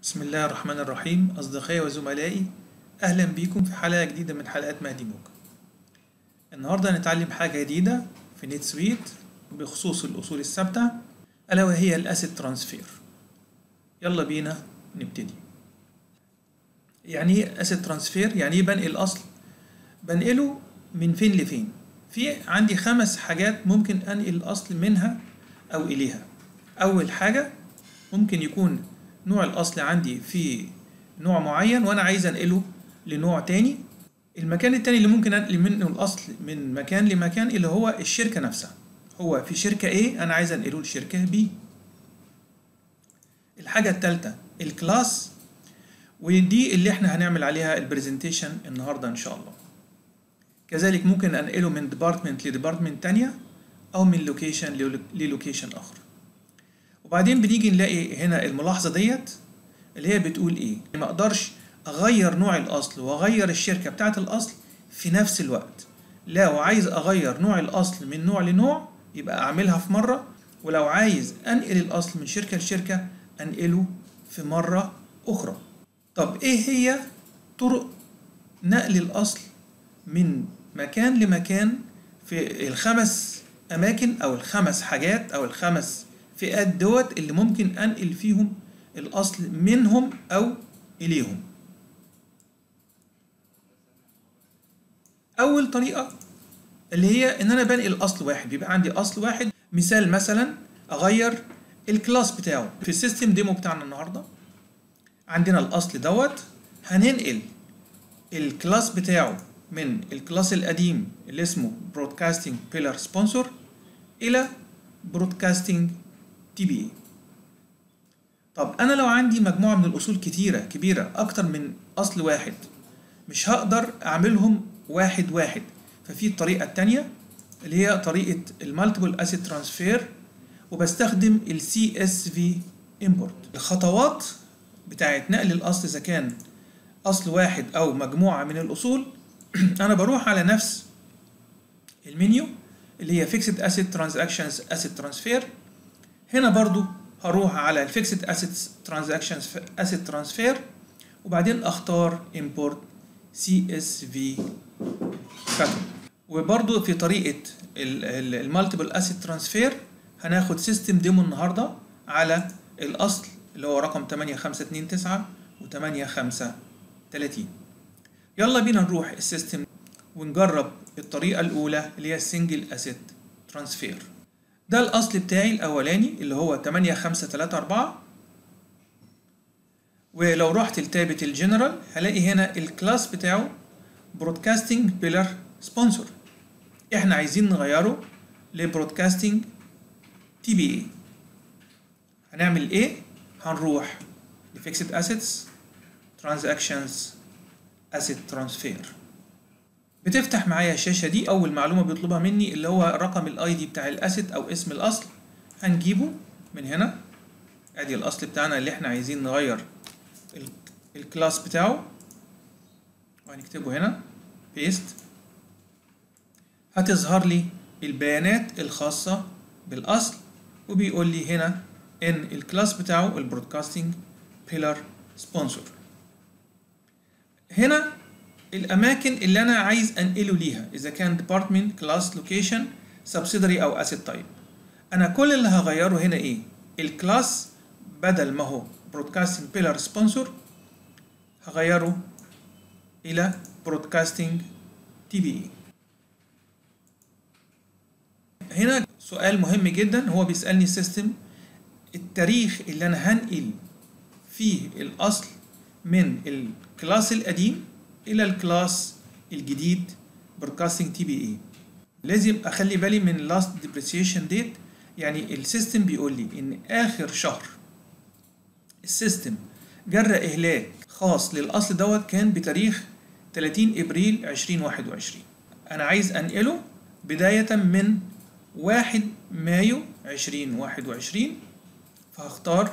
بسم الله الرحمن الرحيم أصدقائي وزملائي أهلا بيكم في حلقة جديدة من حلقات مهدي موجة النهاردة هنتعلم حاجة جديدة في نت سويت بخصوص الأصول الثابتة ألا وهي الأسيد ترانسفير يلا بينا نبتدي يعني ايه أسيد ترانسفير يعني ايه بنقل أصل بنقله من فين لفين في عندي خمس حاجات ممكن أنقل الأصل منها أو إليها أول حاجة ممكن يكون نوع الأصل عندي في نوع معين وأنا عايز أنقله لنوع تاني المكان التاني اللي ممكن أنقل منه الأصل من مكان لمكان اللي هو الشركة نفسها هو في شركة A أنا عايز أنقله لشركة B الحاجة التالتة الكلاس ودي اللي احنا هنعمل عليها البرزنتيشن النهاردة إن شاء الله كذلك ممكن أنقله من ديبارتمنت لديبارتمنت تانية أو من لوكيشن للوكيشن آخر وبعدين بنيجي نلاقي هنا الملاحظة ديت اللي هي بتقول ايه ما اقدرش اغير نوع الاصل واغير الشركة بتاعة الاصل في نفس الوقت لو عايز اغير نوع الاصل من نوع لنوع يبقى اعملها في مرة ولو عايز انقل الاصل من شركة لشركة انقله في مرة اخرى طب ايه هي طرق نقل الاصل من مكان لمكان في الخمس اماكن او الخمس حاجات او الخمس فئات دوت اللي ممكن انقل فيهم الاصل منهم او اليهم اول طريقه اللي هي ان انا بنقل اصل واحد بيبقى عندي اصل واحد مثال مثلا اغير الكلاس بتاعه في السيستم ديمو بتاعنا النهارده عندنا الاصل دوت هننقل الكلاس بتاعه من الكلاس القديم اللي اسمه برودكاستنج بيلر سبونسور الى برودكاستنج تي بي اي طب انا لو عندي مجموعه من الاصول كتيره كبيره اكتر من اصل واحد مش هقدر اعملهم واحد واحد ففي الطريقه التانية اللي هي طريقه المالتيبل اسيد ترانسفير وبستخدم السي اس في امبورت الخطوات بتاعت نقل الاصل اذا كان اصل واحد او مجموعه من الاصول انا بروح على نفس المنيو اللي هي فيكسد اسيد ترانزاكشنز اسيد ترانسفير هنا برضو هروح على الفيكسد اسيد ترانزاكشنز اسيد ترانسفير وبعدين اختار import CSV pattern وبرضو في طريقة المالتيبل اسيد ترانسفير هناخد سيستم ديمو النهاردة على الأصل اللي هو رقم 8529 و 8530 يلا بينا نروح السيستم ونجرب الطريقة الأولى اللي هي السنجل اسيد ترانسفير ده الأصل بتاعي الأولاني اللي هو 8534 ولو رحت لتابة الجنرال هلاقي هنا الكلاس بتاعه برودكاستنج بيلر سبونسور احنا عايزين نغيره لبرودكاستنج تي بي اي هنعمل ايه هنروح لفيكسد اسيتس ترانزاكشنز اسيت ترانسفير بتفتح معايا الشاشة دي أول معلومة بيطلبها مني اللي هو رقم الاي دي بتاع الأسيت أو اسم الأصل هنجيبه من هنا أدي الأصل بتاعنا اللي احنا عايزين نغير الكلاس بتاعه وهنكتبه هنا بيست هتظهر لي البيانات الخاصة بالأصل وبيقول لي هنا إن الكلاس بتاعه البرودكاستنج بيلر سبونسور هنا الأماكن اللي أنا عايز أنقله ليها إذا كان department class location subsidiary أو asset type أنا كل اللي هغيره هنا إيه الكلاس بدل ما هو broadcasting pillar sponsor هغيره إلى broadcasting TBE هنا سؤال مهم جدا هو بيسألني السيستم التاريخ اللي أنا هنقل فيه الأصل من الكلاس القديم الى الكلاس الجديد برودكاستنج تي بي اي لازم اخلي بالي من لاست ديبريسيشن ديت يعني السيستم بيقول لي ان اخر شهر السيستم جرى اهلاك خاص للاصل دوت كان بتاريخ 30 ابريل 2021 انا عايز انقله بداية من 1 مايو 2021 فهختار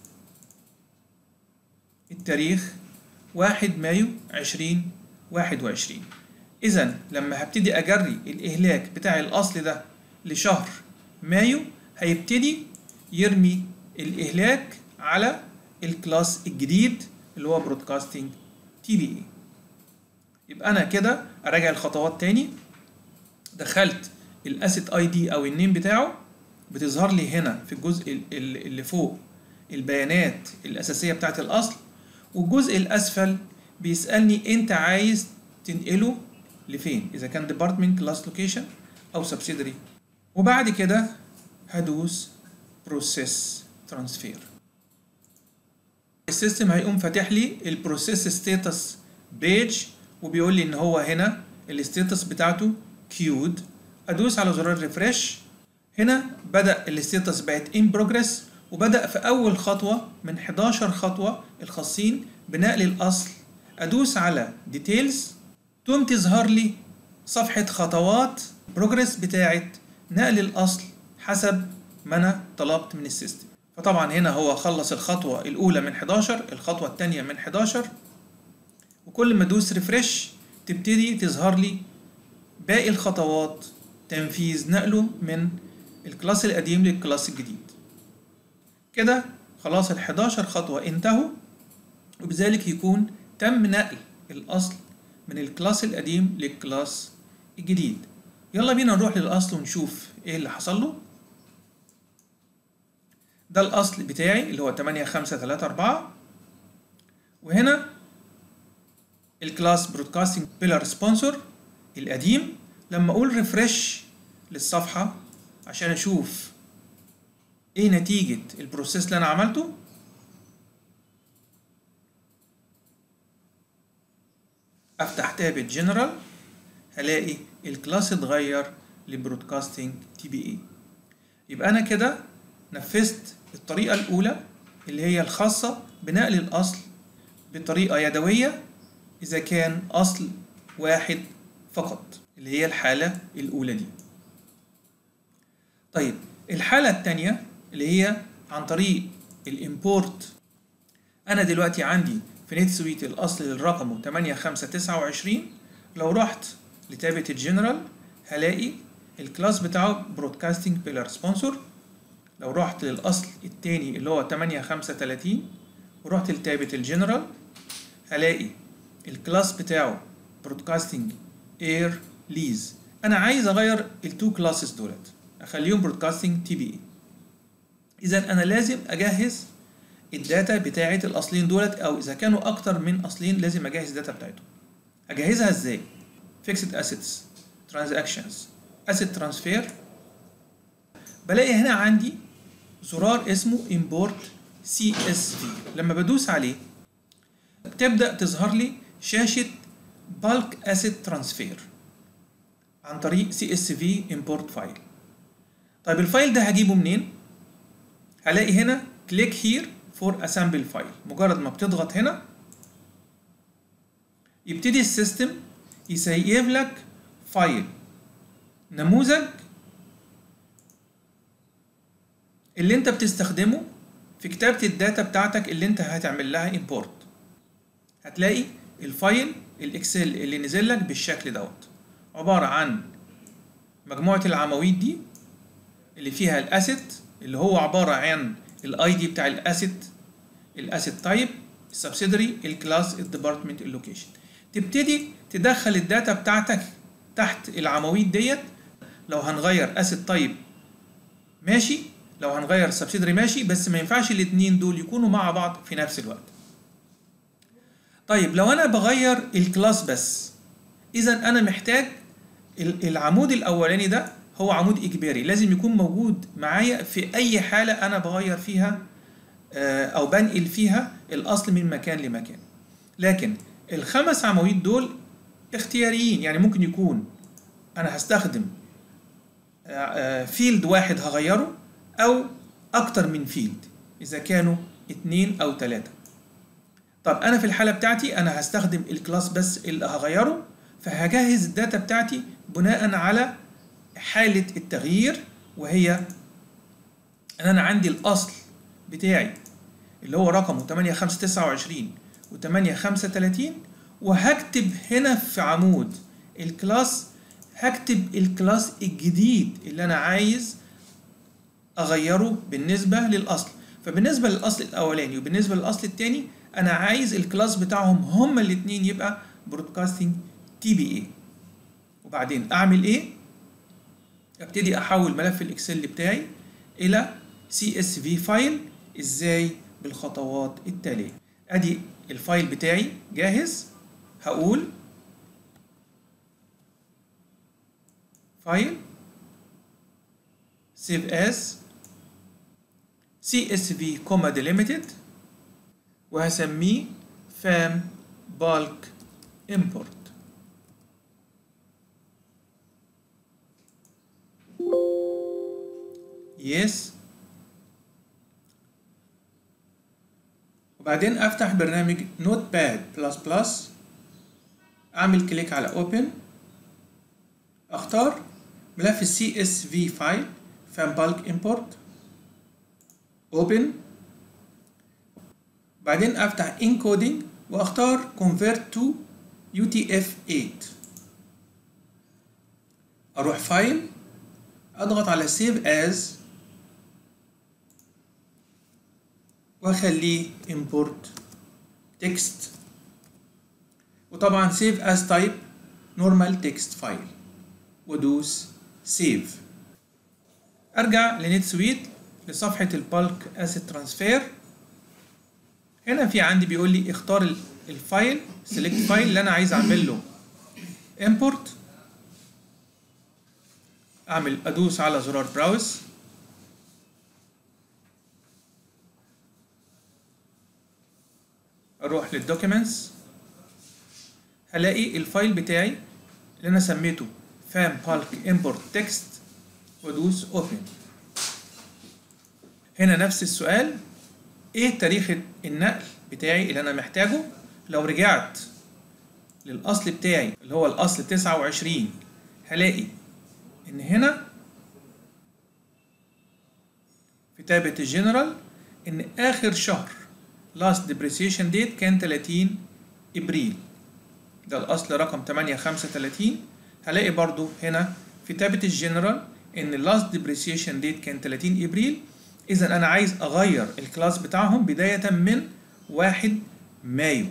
التاريخ واحد مايو عشرين واحد وعشرين إذا لما هبتدي أجري الإهلاك بتاع الأصل ده لشهر مايو هيبتدي يرمي الإهلاك على الكلاس الجديد اللي هو برودكاستنج تي بي اي يبقى انا كده اراجع الخطوات تاني دخلت الاسيت اي دي او النيم بتاعه بتظهر لي هنا في الجزء اللي فوق البيانات الاساسيه بتاعت الاصل والجزء الاسفل بيسالني انت عايز تنقله لفين اذا كان ديبارتمنت كلاس لوكيشن او سبسيدري وبعد كده هدوس بروسيس ترانسفير السيستم هيقوم فاتح لي البروسيس ستاتس بيج وبيقول لي ان هو هنا الستاتس بتاعته كيود ادوس على زرار ريفرش هنا بدا الستاتس بقت ان بروجريس وبدا في اول خطوه من 11 خطوه الخاصين بنقل الاصل ادوس على ديتيلز تقوم تظهر لي صفحه خطوات بروجريس بتاعت نقل الاصل حسب ما انا طلبت من السيستم فطبعا هنا هو خلص الخطوه الاولى من 11 الخطوه الثانيه من 11 وكل ما ادوس ريفرش تبتدي تظهر لي باقي الخطوات تنفيذ نقله من الكلاس القديم للكلاس الجديد كده خلاص ال 11 خطوة انتهوا وبذلك يكون تم نقل الأصل من الكلاس القديم للكلاس الجديد يلا بينا نروح للأصل ونشوف ايه اللي حصل له ده الأصل بتاعي اللي هو 8 5 3 4 وهنا الكلاس برودكاستنج بيلر سبونسور القديم لما اقول ريفرش للصفحه عشان اشوف ايه نتيجه البروسيس اللي انا عملته افتح تاب الجنرال هلاقي الكلاس اتغير لبرودكاستنج تي بي اي يبقى انا كده نفذت الطريقه الاولى اللي هي الخاصه بنقل الاصل بطريقه يدويه إذا كان أصل واحد فقط اللي هي الحالة الأولى دي طيب الحالة التانية اللي هي عن طريق الإمبورت أنا دلوقتي عندي في نت سويت الأصل اللي رقمه 8529 لو رحت لتابة الجنرال هلاقي الكلاس بتاعه برودكاستنج بيلر سبونسور لو رحت للأصل التاني اللي هو 8530 ورحت لتابة الجنرال هلاقي الكلاس بتاعه برودكاستنج اير ليز انا عايز اغير التو كلاسز دولت اخليهم برودكاستنج تي بي اي اذا انا لازم اجهز الداتا بتاعه الاصلين دولت او اذا كانوا اكتر من اصلين لازم اجهز الداتا بتاعتهم اجهزها ازاي فيكسد اسيتس ترانزاكشنز اسيت ترانسفير بلاقي هنا عندي زرار اسمه import CSV لما بدوس عليه تبدأ تظهر لي شاشة bulk asset transfer عن طريق CSV import file طيب الفايل ده هجيبه منين؟ هلاقي هنا click here for a sample file مجرد ما بتضغط هنا يبتدي السيستم يسيب لك فايل نموذج اللي انت بتستخدمه في كتابة الداتا بتاعتك اللي انت هتعمل لها import هتلاقي الفايل الاكسل اللي نزل لك بالشكل دوت عبارة عن مجموعة العواميد دي اللي فيها الاسيت اللي هو عبارة عن الاي دي بتاع الاسيت الاسيت تايب السبسيدري الكلاس الديبارتمنت اللوكيشن تبتدي تدخل الداتا بتاعتك تحت العواميد ديت لو هنغير اسيت تايب ماشي لو هنغير سبسيدري ماشي بس ما ينفعش الاتنين دول يكونوا مع بعض في نفس الوقت طيب لو انا بغير الكلاس بس اذا انا محتاج العمود الاولاني ده هو عمود اجباري لازم يكون موجود معايا في اي حاله انا بغير فيها او بنقل فيها الاصل من مكان لمكان لكن الخمس عواميد دول اختياريين يعني ممكن يكون انا هستخدم فيلد واحد هغيره او اكتر من فيلد اذا كانوا اتنين او تلاتة طب انا في الحالة بتاعتي انا هستخدم الكلاس بس اللي هغيره فهجهز الداتا بتاعتي بناء على حالة التغيير وهي ان انا عندي الاصل بتاعي اللي هو رقمه 8529 و 8530 وهكتب هنا في عمود الكلاس هكتب الكلاس الجديد اللي انا عايز اغيره بالنسبه للاصل فبالنسبه للاصل الاولاني وبالنسبه للاصل الثاني انا عايز الكلاس بتاعهم هما الاثنين يبقى برودكاستنج تي بي اي وبعدين اعمل ايه ابتدي احول ملف الاكسل بتاعي الى سي اس في فايل ازاي بالخطوات التاليه ادي الفايل بتاعي جاهز هقول فايل save as csv comma delimited وهسميه fam bulk import yes وبعدين افتح برنامج نوت باد بلس بلس اعمل كليك على open اختار ملف السي اس في فايل فام بالك امبورت open بعدين افتح encoding واختار convert to UTF-8 اروح فايل اضغط على save as واخليه import text وطبعا save as type normal text file وادوس save ارجع لنت سويت لصفحة البالك اسيت ترانسفير هنا في عندي بيقول لي اختار الفايل سيلكت فايل اللي انا عايز اعمل له import اعمل ادوس على زرار براوز اروح للدوكيومنتس هلاقي الفايل بتاعي اللي انا سميته فام بالك امبورت تكست وادوس اوبن هنا نفس السؤال ايه تاريخ النقل بتاعي اللي انا محتاجه لو رجعت للاصل بتاعي اللي هو الاصل 29 هلاقي ان هنا في تابة الجنرال ان اخر شهر last depreciation date كان 30 ابريل ده الاصل رقم 835 هلاقي برضو هنا في تابة الجنرال ان last depreciation date كان 30 ابريل اذا انا عايز اغير الكلاس بتاعهم بداية من 1 مايو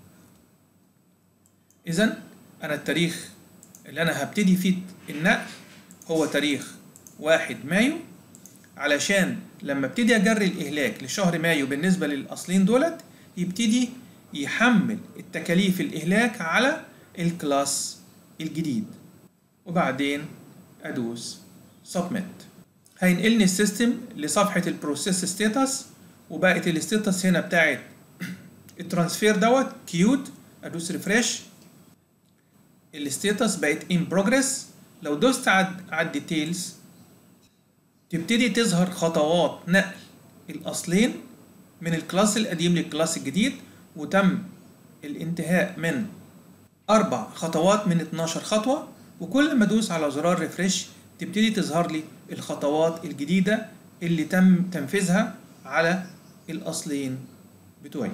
اذا انا التاريخ اللي انا هبتدي فيه النقل هو تاريخ 1 مايو علشان لما ابتدي اجري الاهلاك لشهر مايو بالنسبه للاصلين دولت يبتدي يحمل التكاليف الاهلاك على الكلاس الجديد وبعدين ادوس سبميت هينقلني السيستم لصفحه البروسيس ستاتس وبقت الستاتس هنا بتاعت الترانسفير دوت كيوت ادوس ريفريش الستاتس بقت ان بروجريس لو دوست على الديتيلز تبتدي تظهر خطوات نقل الأصلين من الكلاس القديم للكلاس الجديد وتم الانتهاء من أربع خطوات من 12 خطوة وكل ما أدوس على زرار ريفريش تبتدي تظهر لي الخطوات الجديدة اللي تم تنفيذها على الأصلين بتوعي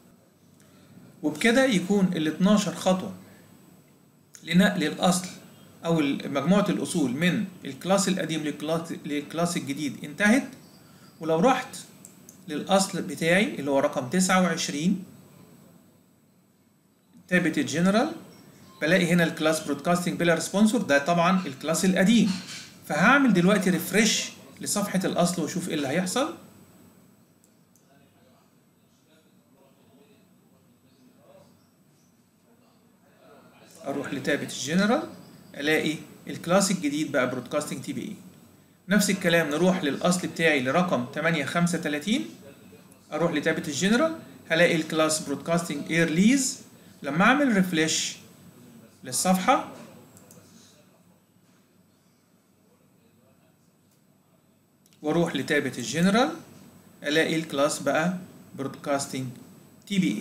وبكده يكون ال 12 خطوة لنقل الأصل او مجموعه الاصول من الكلاس القديم للكلاس للكلاس الجديد انتهت ولو رحت للاصل بتاعي اللي هو رقم 29 تابة الجنرال بلاقي هنا الكلاس برودكاستنج بلا ريسبونسور ده طبعا الكلاس القديم فهعمل دلوقتي ريفرش لصفحة الأصل وأشوف إيه اللي هيحصل أروح لتابة الجنرال الاقي الكلاس الجديد بقى برودكاستنج تي بي اي نفس الكلام نروح للاصل بتاعي لرقم 835 اروح لتابة الجنرال هلاقي الكلاس برودكاستنج اير ليز لما اعمل ريفريش للصفحة واروح لتابة الجنرال الاقي الكلاس بقى برودكاستنج تي بي اي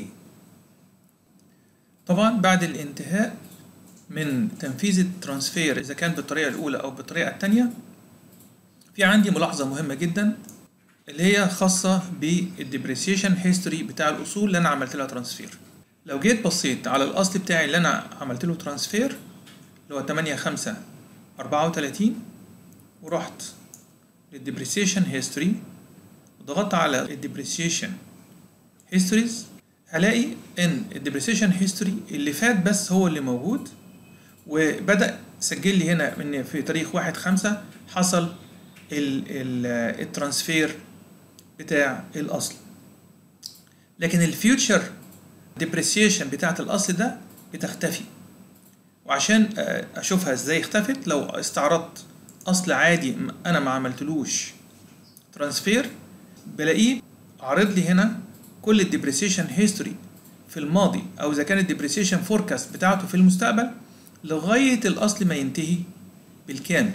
طبعا بعد الانتهاء من تنفيذ الترانسفير اذا كان بالطريقه الاولى او بالطريقه الثانيه في عندي ملاحظه مهمه جدا اللي هي خاصه بالديبريسيشن هيستوري بتاع الاصول اللي انا عملت لها ترانسفير لو جيت بصيت على الاصل بتاعي اللي انا عملت له ترانسفير اللي هو 8 5 34 ورحت للديبريسيشن هيستوري ضغطت على الديبريسيشن هيستوريز هلاقي ان الديبريسيشن هيستوري اللي فات بس هو اللي موجود وبدأ سجل لي هنا ان في تاريخ واحد خمسة حصل ال ال الترانسفير بتاع الاصل لكن الفيوتشر ديبريسيشن بتاعت الاصل ده بتختفي وعشان اشوفها ازاي اختفت لو استعرضت اصل عادي انا ما عملتلوش ترانسفير بلاقيه عارض لي هنا كل الديبريسيشن هيستوري في الماضي او اذا كان الديبريسيشن فوركاست بتاعته في المستقبل لغايه الاصل ما ينتهي بالكامل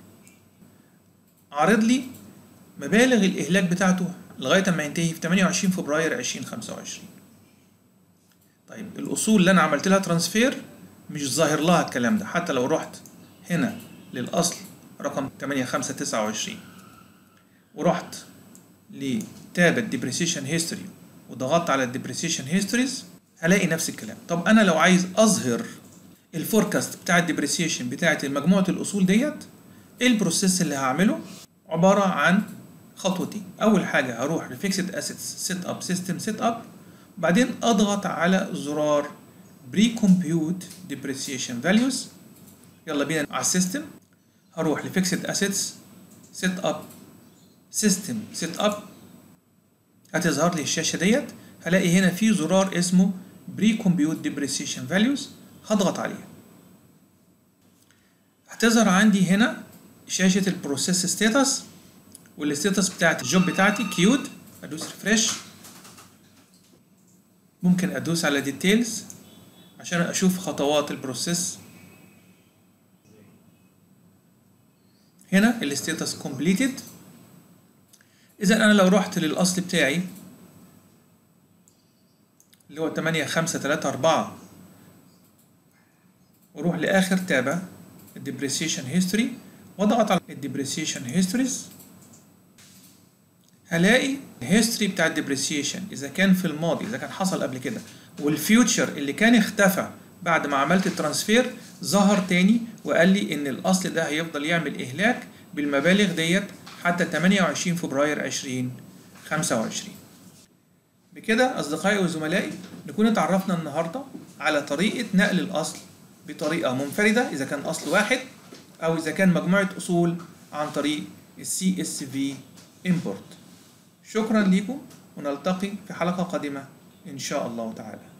عارض لي مبالغ الاهلاك بتاعته لغايه ما ينتهي في 28 فبراير 2025 طيب الاصول اللي انا عملت لها ترانسفير مش ظاهر لها الكلام ده حتى لو رحت هنا للاصل رقم 8529 ورحت لتاب الديبريسيشن هيستوري وضغطت على الديبريسيشن هيستوريز هلاقي نفس الكلام طب انا لو عايز اظهر الفوركاست بتاع الديبريسيشن بتاعت مجموعه الاصول ديت ايه البروسيس اللي هعمله عباره عن خطوتين اول حاجه هروح لفيكسد اسيتس سيت اب سيستم سيت اب بعدين اضغط على زرار بري كومبيوت ديبريسيشن فاليوز يلا بينا على السيستم هروح لفيكسد اسيتس سيت اب سيستم سيت اب هتظهر لي الشاشه ديت هلاقي هنا في زرار اسمه بري كومبيوت ديبريسيشن فاليوز هضغط عليه هتظهر عندي هنا شاشه البروسيس ستاتس والستاتس بتاعت الجوب بتاعتي كيود ادوس ريفرش ممكن ادوس على ديتيلز عشان اشوف خطوات البروسيس هنا الستاتس كومبليتد اذا انا لو رحت للاصل بتاعي اللي هو 8 5 3 4 واروح لاخر تابة الديبريسيشن هيستوري واضغط على الديبريسيشن هيستوريز هلاقي الهيستوري بتاع الديبريسيشن اذا كان في الماضي اذا كان حصل قبل كده والفيوتشر اللي كان اختفى بعد ما عملت الترانسفير ظهر تاني وقال لي ان الاصل ده هيفضل يعمل اهلاك بالمبالغ ديت حتى 28 فبراير 2025 بكده اصدقائي وزملائي نكون اتعرفنا النهارده على طريقه نقل الاصل بطريقه منفرده اذا كان اصل واحد او اذا كان مجموعه اصول عن طريق السي اس في import شكرا لكم ونلتقي في حلقه قادمه ان شاء الله تعالى